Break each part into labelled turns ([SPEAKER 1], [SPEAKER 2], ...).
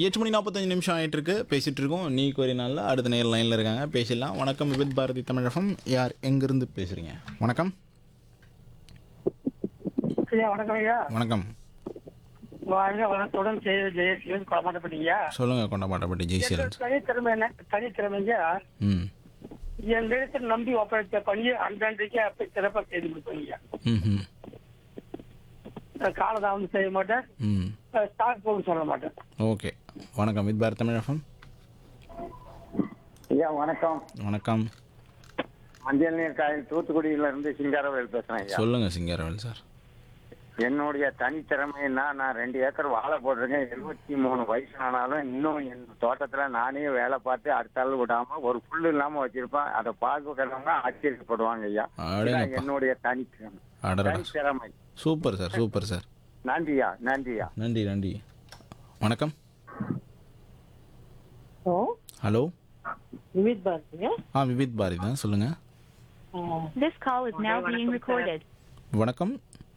[SPEAKER 1] எட்டு மணி நாற்பத்தஞ்சு நிமிஷம் ஆயிட்டு இருக்கு பேசிட்டு இருக்கோம் நீ கோரி நாளில் அடுத்த நேர் லைனில் இருக்காங்க பேசிடலாம் வணக்கம் வித் பாரதி தமிழகம் யார் எங்கிருந்து பேசுறீங்க வணக்கம்
[SPEAKER 2] ஐயா வணக்கம் ஐயா
[SPEAKER 1] வணக்கம்
[SPEAKER 2] வாழ்க வளத்துடன் செய்த ஜெயசீலன் கொடமாட்டப்பட்டீங்க
[SPEAKER 1] சொல்லுங்க கொண்டமாட்டப்பட்டி ஜெய்சீலன்
[SPEAKER 2] தனித்திறமை என்ன தனித்திறமைங்க
[SPEAKER 1] ம்
[SPEAKER 2] என் இடத்தில் நம்பி ஒப்படைத்த பணியை அன்றன்றைக்கு அப்படி சிறப்பாக செய்து கொடுப்பீங்க
[SPEAKER 1] ம் ம்
[SPEAKER 2] காலதாமதம் செய்ய மாட்டேன்
[SPEAKER 1] ம்
[SPEAKER 2] ஸ்டாக் போக சொல்ல மாட்டேன்
[SPEAKER 1] ஓகே வணக்கம் வித் பாரதி தமிழகம்
[SPEAKER 3] ஐயா வணக்கம்
[SPEAKER 1] வணக்கம்
[SPEAKER 3] மஞ்சள் நீர் காயில் தூத்துக்குடியில இருந்து சிங்காரவேல் பேசுறேன் ஐயா
[SPEAKER 1] சொல்லுங்க சிங்கரவல் சார்
[SPEAKER 3] என்னுடைய தனித்திறமைன்னா நான் ரெண்டு ஏக்கர் வாழை போட்டிருக்கேன் எழுபத்தி மூணு வயசு ஆனாலும் இன்னும் என் தோட்டத்துல நானே வேலை பார்த்து அடுத்த ஆள் விடாம ஒரு புல்லு இல்லாம வச்சிருப்பேன் அதை பார்க்கிறவங்க ஆச்சரியப்படுவாங்க ஐயா
[SPEAKER 1] அடேங்கப்பா.
[SPEAKER 3] இதான் என்னுடைய தனித்திறமை
[SPEAKER 1] அடடா
[SPEAKER 3] தனித்திறமை
[SPEAKER 1] சூப்பர் சார் சூப்பர் சார்
[SPEAKER 3] நன்றியா நன்றியா
[SPEAKER 1] நன்றி நன்றி வணக்கம்
[SPEAKER 4] ஹலோ
[SPEAKER 1] ஹலோ
[SPEAKER 4] விவித் பாரதிங்க
[SPEAKER 1] ஆ விவித் பாரதி தான் சொல்லுங்க
[SPEAKER 5] This call is now being recorded.
[SPEAKER 1] வணக்கம்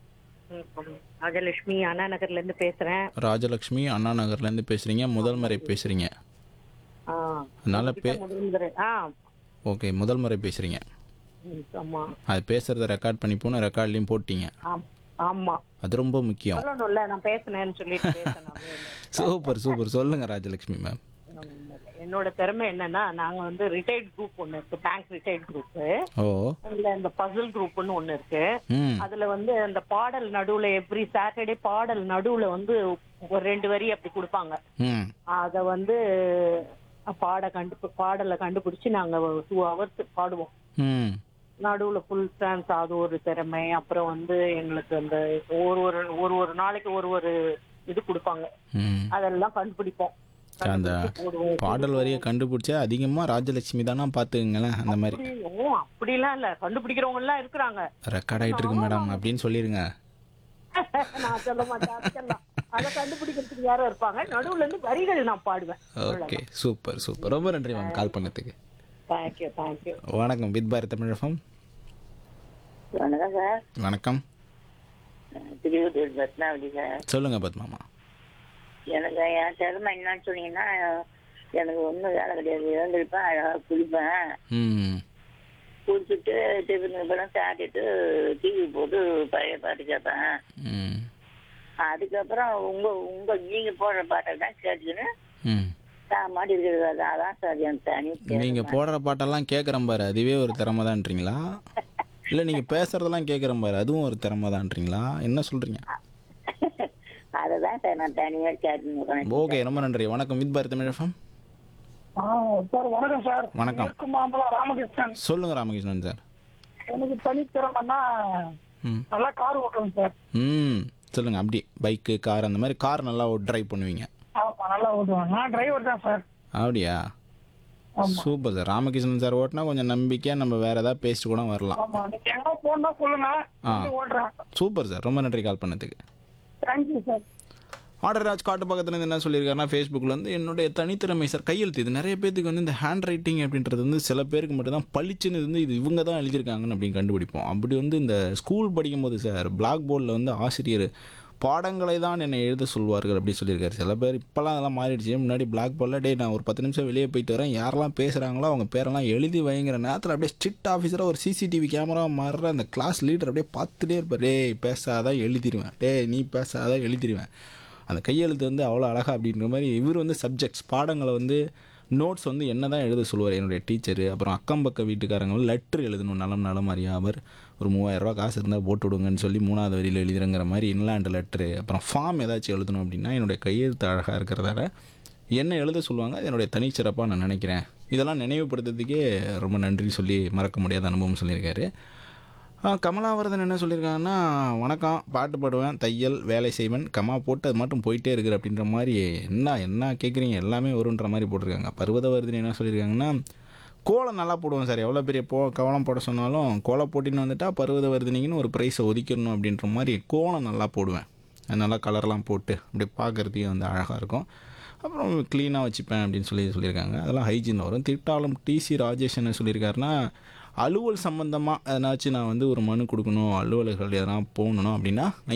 [SPEAKER 4] ராஜலட்சுமி அண்ணா நகர்ல இருந்து பேசுறேன்
[SPEAKER 1] ராஜலக்ஷ்மி அண்ணா நகர்லேருந்து பேசுகிறீங்க முதல் முறை பேசுகிறீங்க
[SPEAKER 4] ஆ,
[SPEAKER 1] அதனால பே
[SPEAKER 4] முதல் முறை ஆ
[SPEAKER 1] ஓகே முதல் முறை பேசுகிறீங்க
[SPEAKER 4] ம், ஆமா
[SPEAKER 1] அது பேசுகிறத ரெக்கார்ட் பண்ணி போன ரெக்கார்ட்லேயும் போட்டீங்க
[SPEAKER 4] ஆம், ஆமா
[SPEAKER 1] அது ரொம்ப முக்கியம்
[SPEAKER 4] சொல்லணும்ல நான் பேசுனேன்னு சொல்லிட்டு பேசணும்
[SPEAKER 1] சூப்பர் சூப்பர் சொல்லுங்கள் ராஜலக்ஷ்மி மேம்
[SPEAKER 4] என்னோட திறமை என்னன்னா நாங்க வந்து ரிட்டையர்ட் குரூப் ஒண்ணு இருக்கு பேங்க் ரிட்டையர்ட் குரூப்
[SPEAKER 1] ஓ
[SPEAKER 4] அதுல இந்த பசில் குரூப்னு ஒண்ணு இருக்கு
[SPEAKER 1] ம்
[SPEAKER 4] அதுல வந்து அந்த பாடல் நடுவுல எவ்ரி சாட்டர்டே பாடல் நடுவுல வந்து ஒரு ரெண்டு வரி அப்படி கொடுப்பாங்க
[SPEAKER 1] ம்
[SPEAKER 4] அத வந்து பாட கண்டு பாடலை கண்டுபிடிச்சு நாங்க டூ ஹவர்ஸ் பாடுவோம்
[SPEAKER 1] ம்
[SPEAKER 4] நடுவுல ஃபுல் டான்ஸ் அது ஒரு திறமை அப்புறம் வந்து எங்களுக்கு அந்த ஒரு ஒரு ஒரு ஒரு நாளைக்கு ஒரு ஒரு இது கொடுப்பாங்க
[SPEAKER 1] ம்
[SPEAKER 4] அதெல்லாம் கண்டுபிடிப்போம்
[SPEAKER 1] அந்த
[SPEAKER 4] கண்டுபிடிச்சு போடுவோம்
[SPEAKER 1] பாடல் வரியை கண்டுபிடிச்சா அதிகமாக ராஜலட்சுமி தானே பார்த்துக்குங்களேன் அந்த மாதிரி
[SPEAKER 4] அப்படி- ஓ அப்படிலாம் இல்ல கண்டுபிடிக்கிறவங்க எல்லாம் இருக்கிறாங்க
[SPEAKER 1] ரெக்கார்ட் ஆகிட்டு இருக்கு மேடம் அப்படின்னு சொல்லிடுங்க
[SPEAKER 4] நான் சொல்ல மாட்டேன் அதுக்கெல்லாம் அதை கண்டுபிடிக்கிறதுக்கு யாரும் இருப்பாங்க நடுவுல இருந்து வரிகள் நான் பாடுவேன்
[SPEAKER 1] ஓகே சூப்பர் சூப்பர் ரொம்ப நன்றி மேம் கால் பண்ணதுக்கு
[SPEAKER 4] தேங்க்யூ தேங்க்யூ
[SPEAKER 1] வணக்கம் வித் பாரதி தமிழகம்
[SPEAKER 6] வணக்கம் சார்
[SPEAKER 1] வணக்கம்
[SPEAKER 6] திருவள்ளூர் பத்மாவதி சார்
[SPEAKER 1] சொல்லுங்க பத்மாமா
[SPEAKER 6] எனக்கு என் திறமை என்னன்னு சொன்னீங்கன்னா எனக்கு ஒன்றும் வேலை கிடையாது எழுந்திருப்பேன் அழகாக குளிப்பேன்
[SPEAKER 1] ம்
[SPEAKER 6] குளிச்சுட்டு டிஃபன் படம் சாப்பிட்டுட்டு டிவி போட்டு பழைய பாட்டு கேட்பேன்
[SPEAKER 1] ம்
[SPEAKER 6] அதுக்கப்புறம் உங்க உங்க நீங்க போடுற பாட்டை தான் கேட்டுக்கின்னு
[SPEAKER 1] ம்
[SPEAKER 6] நான் மாட்டி இருக்கிறது அது அதான் சார் என் தனி திறமை.
[SPEAKER 1] நீங்கள் போடுற பாட்டெல்லாம் கேட்குறேன் பாரு அதுவே ஒரு திறமை தான்றீங்களா இல்லை நீங்கள் பேசுகிறதெல்லாம் கேட்குறேன் பாரு அதுவும் ஒரு திறமை தான்றீங்களா என்ன சொல்கிறீங்க
[SPEAKER 6] அதை தான் சார் நான் தனியாக கேட்டுன்னு
[SPEAKER 1] ஓகே ரொம்ப நன்றி வணக்கம் வித் பாரதி தமிழகம்
[SPEAKER 2] சார் வணக்கம் சார்
[SPEAKER 1] வணக்கம்.
[SPEAKER 2] மேற்கு மாம்பலம் ராமகிருஷ்ணன்
[SPEAKER 1] சொல்லுங்கள் ராமகிருஷ்ணன் சார்
[SPEAKER 2] எனக்கு தனித்திறமைன்னா
[SPEAKER 1] ம்
[SPEAKER 2] நல்லா கார் ஓட்டுவேன் சார்
[SPEAKER 1] ம் சொல்லுங்கள் அப்படி பைக்கு கார் அந்த மாதிரி கார் நல்லா ட்ரைவ் பண்ணுவீங்க
[SPEAKER 2] ஆமா நல்லா ஓட்டுவேன் நான் டிரைவர் தான் சார்
[SPEAKER 1] அப்படியா சூப்பர் சார் ராமகிருஷ்ணன் சார் ஓட்டினா கொஞ்சம் நம்பிக்கையாக நம்ம வேறு ஏதாவது பேசிட்டு கூட வரலாம்
[SPEAKER 2] ஆமா நீங்க எங்க போனா சொல்லுங்க
[SPEAKER 1] ஆ.
[SPEAKER 2] வந்து ஓட்டுறேன்
[SPEAKER 1] சூப்பர் சார் ரொம்ப நன்றி கால் பண்ணதுக்கு
[SPEAKER 2] தேங்க்யூ சார்
[SPEAKER 1] ஆர்டர்ராஜ் காட்டு பக்கத்துல இருந்து என்ன சொல்லியிருக்காருன்னா ஃபேஸ்புக்கில் வந்து என்னுடைய தனித்திறமை சார் கையெழுத்து இது நிறைய பேருக்கு வந்து இந்த ஹேண்ட் ரைட்டிங் அப்படின்றது வந்து சில பேருக்கு மட்டும் தான் பளிச்சுன்னு வந்து இது இவங்க தான் எழுதியிருக்காங்கன்னு அப்படின்னு கண்டுபிடிப்போம் அப்படி வந்து இந்த ஸ்கூல் படிக்கும்போது சார் பிளாக் போர்டில் வந்து ஆசிரியர் பாடங்களை தான் என்னை எழுத சொல்வார்கள் அப்படி சொல்லியிருக்காரு சில பேர் இப்போல்லாம் அதெல்லாம் மாறிடுச்சு முன்னாடி பிளாக் போர்டில் டே நான் ஒரு பத்து நிமிஷம் வெளியே போயிட்டு வரேன் யாரெல்லாம் பேசுகிறாங்களோ அவங்க பேரெல்லாம் எழுதி வைங்கிற நேரத்தில் அப்படியே ஸ்ட்ரிக்ட் ஆஃபீஸராக ஒரு சிசிடிவி கேமரா மாறுற அந்த கிளாஸ் லீடர் அப்படியே பார்த்துட்டே இருப்பார் டேய் பேசாதான் எழுதிடுவேன் டேய் நீ பேசாதான் எழுதிடுவேன் அந்த கையெழுத்து வந்து அவ்வளோ அழகா அப்படின்ற மாதிரி இவர் வந்து சப்ஜெக்ட்ஸ் பாடங்களை வந்து நோட்ஸ் வந்து என்ன தான் எழுத சொல்லுவார் என்னுடைய டீச்சரு அப்புறம் அக்கம் பக்க வீட்டுக்காரங்க வந்து லெட்ரு எழுதணும் நலம் நலம் அறியாமல் ஒரு மூவாயிரரூவா காசு இருந்தால் போட்டு விடுங்கன்னு சொல்லி மூணாவது வரியில் எழுதுறங்கிற மாதிரி இன்லாண்டு லெட்ரு அப்புறம் ஃபார்ம் ஏதாச்சும் எழுதணும் அப்படின்னா என்னுடைய கையெழுத்து அழகாக இருக்கிறதால என்ன எழுத சொல்லுவாங்க அது என்னுடைய தனிச்சிறப்பாக நான் நினைக்கிறேன் இதெல்லாம் நினைவுபடுத்துறதுக்கே ரொம்ப நன்றி சொல்லி மறக்க முடியாத அனுபவம் சொல்லியிருக்காரு ஆ, கமலாவரதன் என்ன சொல்லியிருக்காங்கன்னா வணக்கம் பாட்டு பாடுவேன் தையல் வேலை செய்வேன் கமா போட்டு அது மட்டும் போயிட்டே இருக்கிற அப்படின்ற மாதிரி என்ன என்ன கேட்குறீங்க எல்லாமே வருன்ற மாதிரி போட்டிருக்காங்க பர்வதவர்தினி என்ன சொல்லியிருக்காங்கன்னா கோலம் நல்லா போடுவேன் சார் எவ்வளோ பெரிய போ கோலம் போட சொன்னாலும் கோலம் போட்டின்னு வந்துட்டா பர்வதவர்தினிங்கன்னு ஒரு ப்ரைஸை ஒதுக்கிடணும் அப்படின்ற மாதிரி கோலம் நல்லா போடுவேன் அது நல்லா கலர்லாம் போட்டு அப்படி பார்க்குறதுக்கே வந்து அழகாக இருக்கும் அப்புறம் க்ளீனாக வச்சுப்பேன் அப்படின்னு சொல்லி சொல்லியிருக்காங்க அதெல்லாம் ஹைஜீன் வரும் திட்டாலும் டிசி ராஜேஷ் என்ன சொல்லியிருக்காருன்னா அலுவல் சம்மந்தமாக எதனாச்சும் நான் வந்து ஒரு மனு கொடுக்கணும் அலுவலர்கள் எதனா போகணும் அப்படின்னா